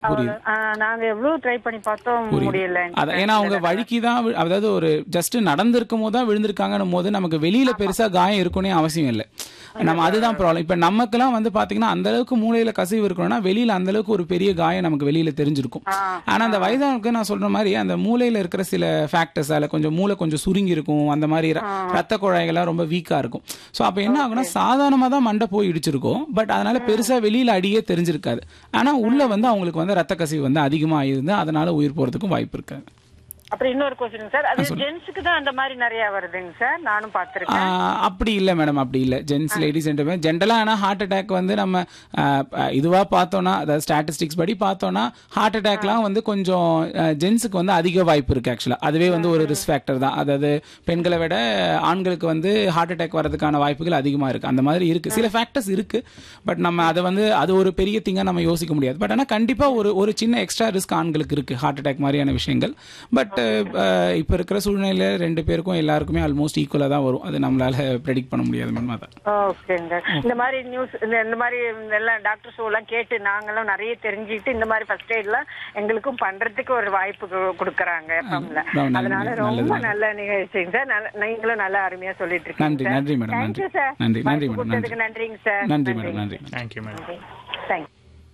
புரியுது ஆ, நாங்க எவ்வளவு ட்ரை பண்ணி பார்த்தோம் முடியல அதான் ஏன்னா அவங்க வழுக்கி தான் வி- அதாவது ஒரு ஜஸ்ட் நடந்திருக்கும் போது தான் விழுந்திருக்காங்கன்னும் போது நமக்கு வெளியில பெருசா காயம் இருக்கும்னே அவசியம் இல்லை நம்ம அதுதான் ப்ராப்ளம் இப்ப நமக்கெல்லாம் வந்து பாத்தீங்கன்னா அந்த அளவுக்கு மூளையில கசிவு இருக்கணும்னா வெளியில அந்த அளவுக்கு ஒரு பெரிய காயம் நமக்கு வெளியில தெரிஞ்சிருக்கும் ஆனா அந்த வயதானவருக்கு நான் சொல்ற மாதிரி அந்த மூளையில இருக்கிற சில ஃபேக்டர்ஸ் அதில் கொஞ்சம் மூளை கொஞ்சம் சுருங்கி இருக்கும் அந்த மாதிரி ர- ரத்த குழாய்கள்லாம் ரொம்ப வீக்கா இருக்கும் ஸோ அப்ப என்ன ஆகும்னா சாதாரணமா தான் மண்டை போய் இடிச்சிருக்கும் பட் அதனால பெருசா வெளியில அடியே தெரிஞ்சிருக்காது ஆனா உள்ள வந்து அவங்களுக்கு வந்து ரத்த கசிவு வந்து அதிகமா இருந்து அதனால உயிர் போறதுக்கும் வாய்ப்பு இருக்காது அப்புறம் இன்னொரு கொஸ்டின் சார் அது ஜென்ஸுக்கு தான் அந்த மாதிரி நிறைய வருதுங்க சார் நானும் பார்த்திருக்கேன் ஆஹ் அப்படி இல்லை மேடம் அப்படி இல்லை ஜென்ஸ் லேடிஸ் ரெண்டுமே ஜென்ரலாக ஆனால் ஹார்ட் அட்டாக் வந்து நம்ம இதுவாக பார்த்தோன்னா அதாவது ஸ்டாட்டிஸ்டிக்ஸ் படி பார்த்தோன்னா ஹார்ட் அட்டாக்லாம் வந்து கொஞ்சம் ஜென்ஸுக்கு வந்து அதிக வாய்ப்பு இருக்குது ஆக்சுவலாக அதுவே வந்து ஒரு ரிஸ்க் ஃபேக்டர் தான் அதாவது பெண்களை விட ஆண்களுக்கு வந்து ஹார்ட் அட்டாக் வரதுக்கான வாய்ப்புகள் அதிகமாக இருக்குது அந்த மாதிரி இருக்குது சில ஃபேக்டர்ஸ் இருக்குது பட் நம்ம அதை வந்து அது ஒரு பெரிய திங்காக நம்ம யோசிக்க முடியாது பட் ஆனால் கண்டிப்பாக ஒரு ஒரு சின்ன எக்ஸ்ட்ரா ரிஸ்க் ஆண்களுக்கு இருக்குது ஹார்ட் அட்டாக் மாதிரியான விஷயங்கள் பட் இப்போ இருக்கிற சூழ்நிலையில ரெண்டு பேருக்கும் எல்லாருக்குமே ஆல்மோஸ்ட் ஈக்குவலாக தான் வரும் அது நம்மளால ப்ரெடிக்ட் பண்ண முடியாது மேம் அதான் ஓகேங்க இந்த மாதிரி நியூஸ் இந்த இந்த மாதிரி எல்லாம் டாக்டர் ஷோ எல்லாம் கேட்டு நாங்களும் நிறைய தெரிஞ்சுக்கிட்டு இந்த மாதிரி ஃபர்ஸ்ட் எய்ட்லாம் எங்களுக்கும் பண்றதுக்கு ஒரு வாய்ப்பு கு- கொடுக்கறாங்க எஃப்எம்ல ரொம்ப நல்லது, அதனால நல்லது, ரொம்ப நல்லது. நல்ல நிகழ்ச்சிங்க சார் நல்ல- நீங்களும் நல்லா அருமையா சொல்லிட்டு இருக்கீங்க நன்றி, சார். நன்றி மேடம், Thank you, நன்றி. sir. நன்றி, நன்றி வாய்ப்பு மேடம், கொடுத்ததுக்கு நன்றி. நன்றிங்க சார் நன்றி மேடம் நன்றி தேங்க்யூ மேடம் தேங்க்யூ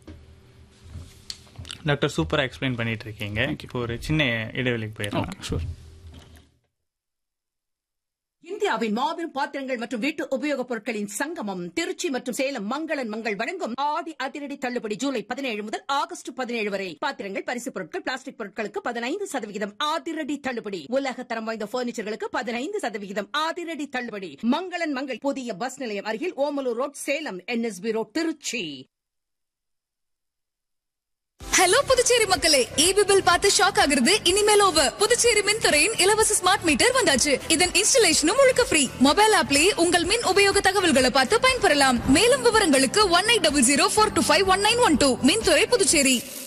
டாக்டர் சூப்பரா எக்ஸ்பிளைன் பண்ணிட்டு இருக்கீங்க இப்போ ஒரு சின்ன இடைவெளிக்கு போயிடலாம் ஓகே ஷூர் இந்தியாவின் மாபெரும் பாத்திரங்கள் மற்றும் வீட்டு உபயோகப் பொருட்களின் சங்கமம் திருச்சி மற்றும் சேலம் மங்களன் மங்கள் வழங்கும் ஆடி அதிரடி தள்ளுபடி ஜூலை பதினேழு முதல் ஆகஸ்ட் பதினேழு வரை பாத்திரங்கள் பரிசு பொருட்கள் பிளாஸ்டிக் பொருட்களுக்கு பதினைந்து சதவிகிதம் அதிரடி தள்ளுபடி உலக தரம் வாய்ந்த பர்னிச்சர்களுக்கு பதினைந்து சதவிகிதம் அதிரடி தள்ளுபடி மங்களன் மங்கள் புதிய பஸ் நிலையம் அருகில் Omalur road Salem NSB road Tiruchi hello Puducherry மக்களே ஈபி பில் பார்த்து ஷாக் ஆகுறது இனிமேல் ஓவர் புதுச்சேரி மின்துறையின் இலவச ஸ்மார்ட் மீட்டர் வந்தாச்சு இதன் இன்ஸ்டலேஷனும் முழுக்க ஃப்ரீ மொபைல் ஆப்லயே உங்கள் மின் உபயோக தகவல்களை பார்த்து பயன்பெறலாம் மேலும் விவரங்களுக்கு one eight double zero four two five one nine one two மின்துறை புதுச்சேரி